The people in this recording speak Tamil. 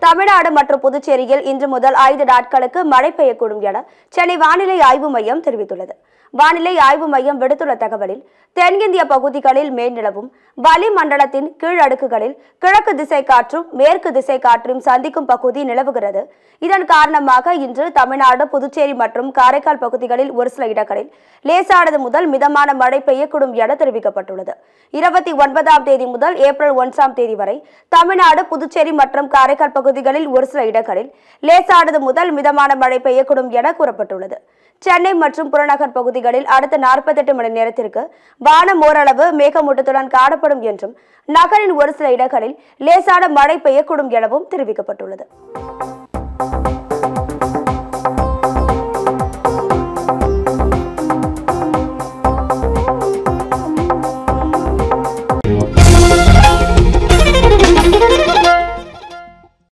தமிழ்நாடு மற்றும் புதுச்சேரியில் இன்று முதல் ஐந்து நாட்களுக்கு மழை பெய்யக்கூடும் என சென்னை வானிலை ஆய்வு மையம் தெரிவித்துள்ளது வானிலை ஆய்வு மையம் விடுத்துள்ள தகவலில் தென்கிந்திய பகுதிகளில் மேல்நிலவும் வளிமண்டலத்தின் கீழ் அடுக்குகளில் கிழக்கு திசை காற்றும் மேற்கு திசை காற்றும் சந்திக்கும் பகுதி நிலவுகிறது இதன் காரணமாக இன்று தமிழ்நாடு புதுச்சேரி மற்றும் காரைக்கால் பகுதிகளில் ஒரு சில இடங்களில் லேசானது முதல் மிதமான மழை பெய்யக்கூடும் என தெரிவிக்கப்பட்டுள்ளது இருபத்தி ஒன்பதாம் தேதி முதல் ஏப்ரல் ஒன்றாம் தேதி வரை தமிழ்நாடு புதுச்சேரி மற்றும் காரைக்கால் பகுதிகளில் ஒரு சில இடங்களில் லேசானது முதல் மிதமான மழை பெய்யக்கூடும் என கூறப்பட்டுள்ளது சென்னை மற்றும் புறநகர் பகுதிகளில் அடுத்த நாற்பத்தெட்டு மணி நேரத்திற்கு வானம் ஓரளவு மேகமூட்டத்துடன் காணப்படும் என்றும் நகரின் ஒரு சில இடங்களில் லேசான மழை பெய்யக்கூடும் எனவும் தெரிவிக்கப்பட்டுள்ளது